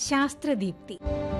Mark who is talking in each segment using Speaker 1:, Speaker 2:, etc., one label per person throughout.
Speaker 1: ശാസ്ത്രദീപ്തി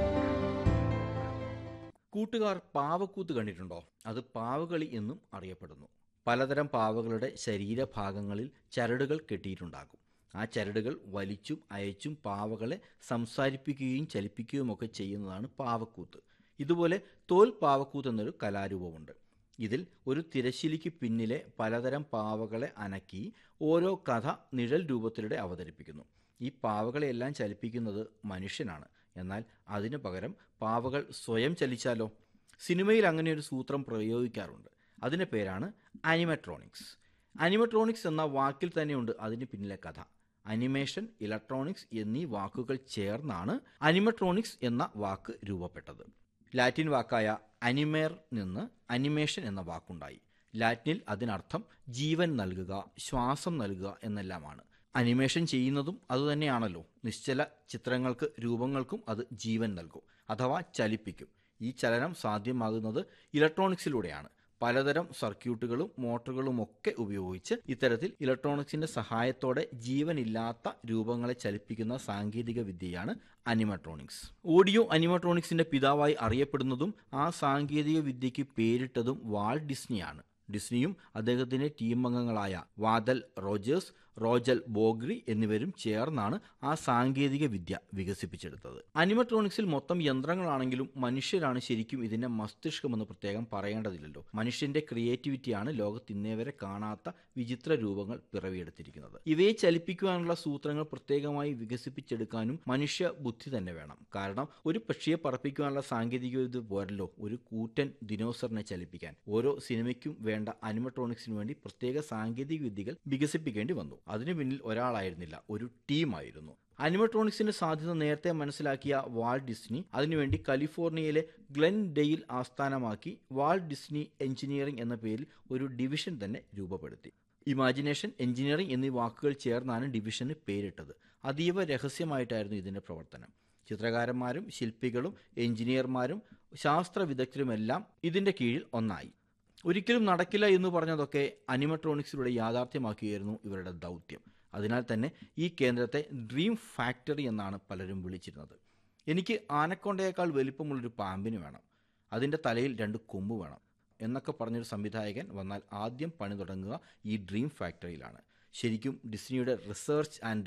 Speaker 2: കൂട്ടുകാർ പാവക്കൂത്ത് കണ്ടിട്ടുണ്ടോ അത് പാവകളി എന്നും അറിയപ്പെടുന്നു പലതരം പാവകളുടെ ശരീരഭാഗങ്ങളിൽ ചരടുകൾ കെട്ടിയിട്ടുണ്ടാകും ആ ചരടുകൾ വലിച്ചും അയച്ചും പാവകളെ സംസാരിപ്പിക്കുകയും ചലിപ്പിക്കുകയും ഒക്കെ ചെയ്യുന്നതാണ് പാവക്കൂത്ത് ഇതുപോലെ തോൽ പാവക്കൂത്ത് എന്നൊരു കലാരൂപമുണ്ട് ഇതിൽ ഒരു തിരശ്ശീലിക്ക് പിന്നിലെ പലതരം പാവകളെ അനക്കി ഓരോ കഥ നിഴൽ രൂപത്തിലൂടെ അവതരിപ്പിക്കുന്നു ഈ പാവകളെയെല്ലാം ചലിപ്പിക്കുന്നത് മനുഷ്യനാണ് എന്നാൽ അതിനു പകരം പാവകൾ സ്വയം ചലിച്ചാലോ സിനിമയിൽ അങ്ങനെ ഒരു സൂത്രം പ്രയോഗിക്കാറുണ്ട് അതിൻ്റെ പേരാണ് അനിമട്രോണിക്സ് അനിമട്രോണിക്സ് എന്ന വാക്കിൽ തന്നെയുണ്ട് അതിന് പിന്നിലെ കഥ അനിമേഷൻ ഇലക്ട്രോണിക്സ് എന്നീ വാക്കുകൾ ചേർന്നാണ് അനിമട്രോണിക്സ് എന്ന വാക്ക് രൂപപ്പെട്ടത് ലാറ്റിൻ വാക്കായ അനിമേർ നിന്ന് അനിമേഷൻ എന്ന വാക്കുണ്ടായി ലാറ്റിനിൽ അതിനർത്ഥം ജീവൻ നൽകുക ശ്വാസം നൽകുക എന്നെല്ലാമാണ് അനിമേഷൻ ചെയ്യുന്നതും അതുതന്നെയാണല്ലോ നിശ്ചല ചിത്രങ്ങൾക്ക് രൂപങ്ങൾക്കും അത് ജീവൻ നൽകും അഥവാ ചലിപ്പിക്കും ഈ ചലനം സാധ്യമാകുന്നത് ഇലക്ട്രോണിക്സിലൂടെയാണ് പലതരം സർക്യൂട്ടുകളും മോട്ടറുകളും ഒക്കെ ഉപയോഗിച്ച് ഇത്തരത്തിൽ ഇലക്ട്രോണിക്സിന്റെ സഹായത്തോടെ ജീവനില്ലാത്ത രൂപങ്ങളെ ചലിപ്പിക്കുന്ന സാങ്കേതിക വിദ്യയാണ് അനിമട്രോണിക്സ് ഓഡിയോ അനിമട്രോണിക്സിന്റെ പിതാവായി അറിയപ്പെടുന്നതും ആ സാങ്കേതിക വിദ്യയ്ക്ക് പേരിട്ടതും വാൾ ഡിസ്നിയാണ് ഡിസ്നിയും അദ്ദേഹത്തിന്റെ ടീം അംഗങ്ങളായ വാദൽ റോജേഴ്സ് റോജൽ ബോഗ്രി എന്നിവരും ചേർന്നാണ് ആ സാങ്കേതിക വിദ്യ വികസിപ്പിച്ചെടുത്തത് അനിമട്രോണിക്സിൽ മൊത്തം യന്ത്രങ്ങളാണെങ്കിലും മനുഷ്യരാണ് ശരിക്കും ഇതിന്റെ മസ്തിഷ്കമെന്ന് പ്രത്യേകം പറയേണ്ടതില്ലല്ലോ മനുഷ്യന്റെ ക്രിയേറ്റിവിറ്റിയാണ് ലോകത്ത് ഇന്നേ വരെ കാണാത്ത വിചിത്ര രൂപങ്ങൾ പിറവിയെടുത്തിരിക്കുന്നത് ഇവയെ ചലിപ്പിക്കുവാനുള്ള സൂത്രങ്ങൾ പ്രത്യേകമായി വികസിപ്പിച്ചെടുക്കാനും മനുഷ്യ ബുദ്ധി തന്നെ വേണം കാരണം ഒരു പക്ഷിയെ പറപ്പിക്കുവാനുള്ള സാങ്കേതിക വിദ്യ പോരല്ലോ ഒരു കൂറ്റൻ ദിനോസറിനെ ചലിപ്പിക്കാൻ ഓരോ സിനിമയ്ക്കും വേണ്ട അനിമട്രോണിക്സിന് വേണ്ടി പ്രത്യേക സാങ്കേതിക വിദ്യകൾ വികസിപ്പിക്കേണ്ടി വന്നു അതിനു പിന്നിൽ ഒരാളായിരുന്നില്ല ഒരു ടീമായിരുന്നു അനിമട്രോണിക്സിന്റെ സാധ്യത നേരത്തെ മനസ്സിലാക്കിയ വാൾ ഡിസ്നി അതിനുവേണ്ടി കാലിഫോർണിയയിലെ ഗ്ലെൻ ഡെയിൽ ആസ്ഥാനമാക്കി വാൾ ഡിസ്നി എഞ്ചിനീയറിംഗ് എന്ന പേരിൽ ഒരു ഡിവിഷൻ തന്നെ രൂപപ്പെടുത്തി ഇമാജിനേഷൻ എഞ്ചിനീയറിംഗ് എന്നീ വാക്കുകൾ ചേർന്നാണ് ഡിവിഷന് പേരിട്ടത് അതീവ രഹസ്യമായിട്ടായിരുന്നു ഇതിന്റെ പ്രവർത്തനം ചിത്രകാരന്മാരും ശില്പികളും എഞ്ചിനീയർമാരും ശാസ്ത്ര വിദഗ്ധരുമെല്ലാം ഇതിന്റെ കീഴിൽ ഒന്നായി ഒരിക്കലും നടക്കില്ല എന്ന് പറഞ്ഞതൊക്കെ അനിമട്രോണിക്സിലൂടെ യാഥാർത്ഥ്യമാക്കുകയായിരുന്നു ഇവരുടെ ദൗത്യം അതിനാൽ തന്നെ ഈ കേന്ദ്രത്തെ ഡ്രീം ഫാക്ടറി എന്നാണ് പലരും വിളിച്ചിരുന്നത് എനിക്ക് ആനക്കൊണ്ടയേക്കാൾ വലിപ്പമുള്ളൊരു പാമ്പിന് വേണം അതിൻ്റെ തലയിൽ രണ്ട് കൊമ്പ് വേണം എന്നൊക്കെ പറഞ്ഞൊരു സംവിധായകൻ വന്നാൽ ആദ്യം പണി തുടങ്ങുക ഈ ഡ്രീം ഫാക്ടറിയിലാണ് ശരിക്കും ഡിസ്നിയുടെ റിസർച്ച് ആൻഡ്